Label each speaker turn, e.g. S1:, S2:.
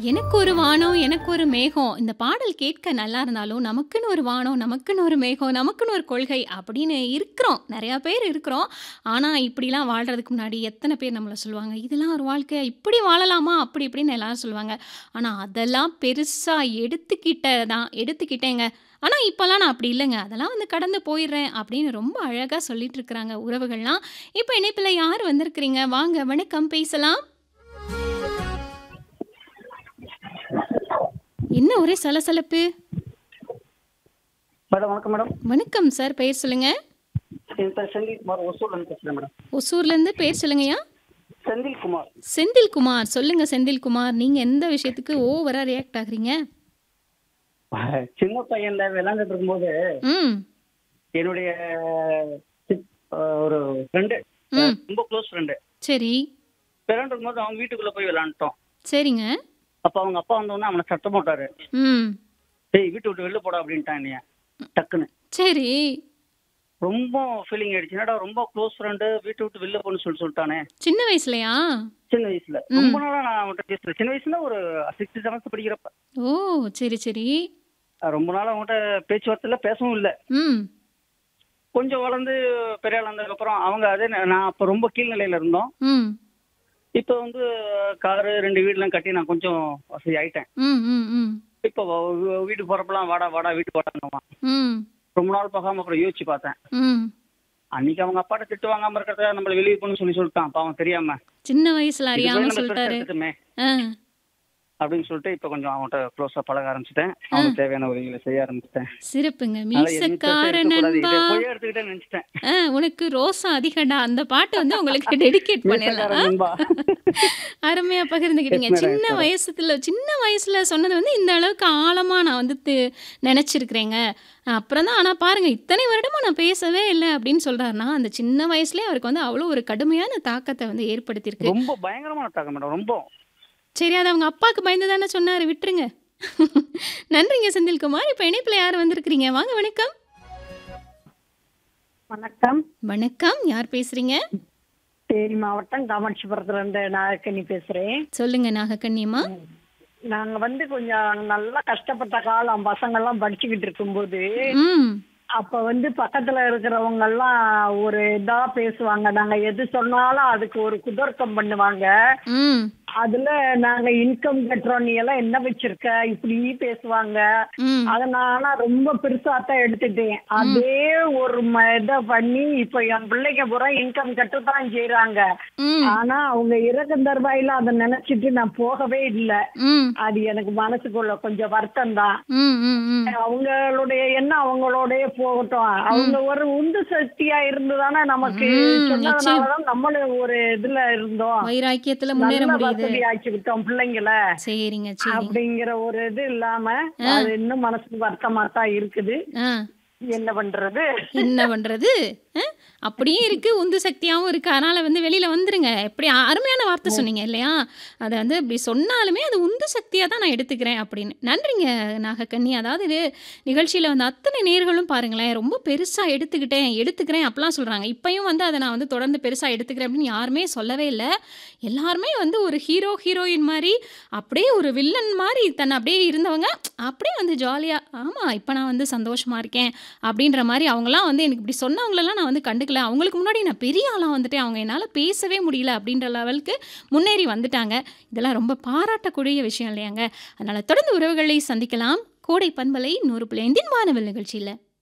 S1: எனக்கு ஒரு வானம், எனக்கு ஒரு மேகம். இந்த பாடல் கேட்க நல்லா இருந்தாலும், நமக்குன்னு ஒரு வானம், நமக்குன்னு ஒரு மேகம், நமக்குன்னு ஒரு கொள்கை அப்படின்னு இருக்கிறோம். நெறையா பேர் இருக்கிறோம். ஆனா, இப்படிலாம் வாழ்றதுக்கு முன்னாடி எத்தன பேர் நம்மள சொல்லுவாங்க, "இதெல்லாம் ஒரு வாழ்க்கை. இப்படி வாழலாமா?" அப்படி இப்படின்னு எல்லாரும் சொல்லுவாங்க. ஆனா, அதெல்லாம் பெருசா எடுத்துக்கிட்ட தான் எடுத்துக்கிட்டேங்க. ஆனா, இப்பலாம் நான் அப்படி இல்லங்க. அதெல்லாம் வந்து கடந்து போயிடுறேன் அப்படின்னு ரொம்ப அழகா சொல்லிட்டு இருக்கிறாங்க உறவுகள்லாம். இப்ப இணைப்பில யார் வந்திருக்கிறீங்க? வாங்க, வணக்கம் பேசலாம். என்ன ஒரே சலசலப்பு?
S2: மேடம் வணக்கம் மேடம்
S1: வணக்கம் சார். பெயர் சொல்லுங்க.
S2: என் பேர் செந்தில்குமார் ஒசூர்லேருந்து பேசுகிறேன் மேடம்
S1: ஒசூர்லேருந்து பேர் சொல்லுங்கய்யா.
S2: செந்தில்குமார்
S1: செந்தில்குமார். சொல்லுங்க செந்தில்குமார். நீங்க எந்த விஷயத்துக்கு ஓவரா ரியாக்ட் ஆகுறீங்க?
S2: சின்ன பையன்ல விளையாண்டுட்டு இருக்கும்போது
S1: ம்.
S2: என்னுடைய சித்- அஹ் ஒரு ஃப்ரெண்டு
S1: ம்.
S2: ரொம்ப க்ளோஸ் ஃப்ரெண்டு
S1: சரி.
S2: விளையாண்டு இருக்கும்போது அவங்க வீட்டுக்குள்ள போய் விளையாண்டுட்டோம்
S1: சரிங்க.
S2: அப்ப அவங்க அப்பா வந்தோடனே அவனை சத்தம் போட்டாரு
S1: ம்.
S2: டேய் வீட்டு விட்டு வெளில போடா அப்படின்ட்டான் என்னைய டக்குன்னு
S1: சரி.
S2: ரொம்ப ஃபீலிங் ஆயிடுச்சு என்னடா ரொம்ப க்ளோஸ் ஃப்ரெண்டு வீட்டை விட்டு வெளில போன்னு சொல்லி சொல்லிட்டானே
S1: சின்ன வயசுலயா?
S2: சின்ன வயசுல ரொம்ப நாளா நான் அவன்கிட்ட பேசல சின்ன வயசுல ஒரு சிக்ஸ்த் செவன்த் படிக்கிறப்ப
S1: ஓ! சரி, சரி.
S2: அஹ் ரொம்ப நாள் அவங்ககிட்ட பேச்சுவார்த்தையில பேசவும் இல்லை
S1: ம்.
S2: கொஞ்சம் வளர்ந்து பெரிய ஆள் வந்ததுக்கப்புறம் அவங்க அதே நே- நான் அப்போ ரொம்ப கீழ்நிலையில இருந்தோம்
S1: ம்.
S2: இப்போ வந்து காரு ரெண்டு வீடுலாம் கட்டி நான் கொஞ்சம் வசதி ஆயிட்டேன்
S1: ம், ம், ம்.
S2: இப்போ வ- வீ- வீட்டுக்கு போறப்பலாம் வாடா வாடா வீட்டுக்கு வாடாங்கம்மா
S1: ம்.
S2: ரொம்ப நாள் பார்க்காம அப்புறம் யோசிச்சு பார்த்தேன்
S1: ம்.
S2: அன்னைக்கு அவங்க அப்பாட்ட திட்டு வாங்காம இருக்கிறத நம்மள வெளியே போகணும்னு சொல்லி சொல்லிட்டான் பாவம் தெரியாம
S1: சின்ன வயசுல
S2: இது போய்
S1: அறியாம
S2: நம்ம பெருசா
S1: சொல்லிட்டாரு.
S2: எடுத்துட்டோமே
S1: ஆ.
S2: அப்படின்னு சொல்லிட்டு இப்போ கொஞ்சம் அவன்கிட்ட க்ளோஸா பழக ஆரம்பிச்சிட்டேன் அவனுக்கு தேவையான உதவிகளை செய்ய ஆரம்பிச்சிட்டேன்
S1: சிறப்புங்க.
S2: அதனால எதுவும் பெருசா
S1: மீசக்கார
S2: இருக்கக்கூடாது.
S1: நண்பா.
S2: இதை பொய்யா எடுத்துக்கிட்டேன்னு நினைச்சிட்டேன்
S1: ஆ, உனக்கு ரோசா அதிகடா அந்த பாட்டு வந்து உங்களுக்கு டெடிகேட்
S2: மீசக்கார
S1: பண்ணிடலாம்.
S2: நண்பா.
S1: அருமையா பகிர்ந்துக்கிட்டீங்க.
S2: Yes, madam,
S1: சின்ன
S2: yes, madam.
S1: வயசுல சின்ன வயசுல சொன்னது வந்து இந்த அளவுக்கு ஆழமா நான் வந்து தி- நினைச்சிருக்கிறேங்க. அப்புறம் தான் ஆனா பாருங்க இத்தனை வருடமா நான் பேசவே இல்லை அப்படின்னு சொல்றாருன்னா அந்த சின்ன வயசுலயே அவருக்கு வந்து அவ்வளோ ஒரு கடுமையான தாக்கத்தை வந்து ஏற்படுத்தியிருக்கு.
S2: ரொம்ப பயங்கரமான தாக்கம் மேடம் ரொம்ப
S1: சரி அது அவங்க அப்பாவுக்கு பயந்து தானே சொன்னாரு விட்டுருங்க. நன்றிங்க செந்தில்குமார். இப்போ இணைப்பில் யார் வந்திருக்கிறீங்க? வாங்க வணக்கம்.
S3: வணக்கம்
S1: வணக்கம். யார் பேசுறீங்க?
S3: தேனி மாவட்டம் காமாட்சிபுரத்துல இருந்து நாகக்கண்ணி பேசுறேன்
S1: சொல்லுங்க நாகக்கண்ணியம்மா.
S3: நாங்க வந்து கொஞ்சம் நல்லா கஷ்டப்பட்ட காலம் பசங்க எல்லாம் படிச்சுக்கிட்டு இருக்கும்போது
S1: ம்.
S3: அப்ப வந்து பக்கத்துல இருக்கிறவங்க எல்லாம் ஒரு இதா பேசுவாங்க நாங்க எது சொன்னாலும் அதுக்கு ஒரு குதர்க்கம் பண்ணுவாங்க
S1: ம்.
S3: அதுல நாங்க இன்கம் கட்டுறோம் நீ எல்லாம் என்ன வச்சிருக்க இப்படி பேசுவாங்க
S1: ம்.
S3: அத நான் ரொம்ப பெருசாத்தான் எடுத்துட்டேன் அதே ஒரு ம- இத பண்ணி இப்ப என் பிள்ளைங்க பூரா இன்கம் கட்டத்தான் செய்யறாங்க
S1: ம்.
S3: ஆனா அவங்க இறக்கும் தருவாயில அதை நினைச்சிட்டு நான் போகவே இல்லை
S1: ம்.
S3: அது எனக்கு மனசுக்குள்ள கொஞ்சம் வருத்தம் தான்
S1: ம். ம். ம்.
S3: அவங்களுடைய எண்ணம் அவங்களோடய போகட்டும் அவங்க ஒரு உந்து சக்தியா இருந்துதானே நமக்கு
S1: ம்,
S3: சொன்னதுனாலதான் நம்மளும் ஒரு இதுல இருந்தோம்
S1: வைராக்கியத்துல முன்னேற
S3: நல்ல
S1: முடியுது.
S3: வசதி ஆக்கிவிட்டோம் பிள்ளைங்கள
S1: சரிங்க சரிங்க.
S3: அப்படிங்கிற ஒரு இது இல்லாம அது இன்னும் மனசுக்கு வருத்தமா தான் இருக்குது
S1: ஆ.
S3: என்ன பண்றது
S1: என்ன பண்றது? அ? அப்படியே இருக்கு உந்து சக்தியாவும் இருக்கு. அதனால வந்து வெளியில வந்துருங்க. எப்படி அருமையான வார்த்தை சொன்னீங்க இல்லையா? அத வந்து இப்படி சொன்னாலுமே அது உந்து சக்தியா தான் நான் எடுத்துக்கிறேன் அப்படின்னு. நன்றிங்க நாகக்கண்ணி. அதாவது இது நிகழ்ச்சியில வந்து அத்தனை நேயர்களும் பாருங்களேன் ரொம்ப பெருசா எடுத்துக்கிட்டேன், எடுத்துக்கிறேன் அப்படிலாம் சொல்றாங்க. இப்பயும் வந்து அத நான் வந்து தொடர்ந்து பெருசா எடுத்துக்கிறேன் அப்படின்னு யாருமே சொல்லவே இல்ல. எல்லாருமே வந்து ஒரு ஹீரோ, ஹீரோயின் மாரி அப்படியே ஒரு வில்லன் மாரி தன்னை அப்படியே இருந்தவங்க அப்படியே வந்து ஜாலியா ஆமா இப்ப நான் வந்து சந்தோஷமா இருக்கேன் அப்படின்ற மாரி அவங்கலாம் வந்து எனக்கு இப்படி சொன்னவங்களெல்லாம் நான் வந்து கண்டுக்கல. அவங்களுக்கு முன்னாடி நான் பெரிய ஆளா வந்துட்டேன். அவங்க என்னால பேசவே முடியல அப்படின்ற லெவலுக்கு முன்னேறி வந்துட்டாங்க. இதெல்லாம் ரொம்ப பாராட்டக்கூடிய விஷயம் இல்லையாங்க? அதனால தொடர்ந்து உறவுகளை சந்திக்கலாம். கோடை பண்பலை 100.5 வானவில் நிகழ்ச்சியில.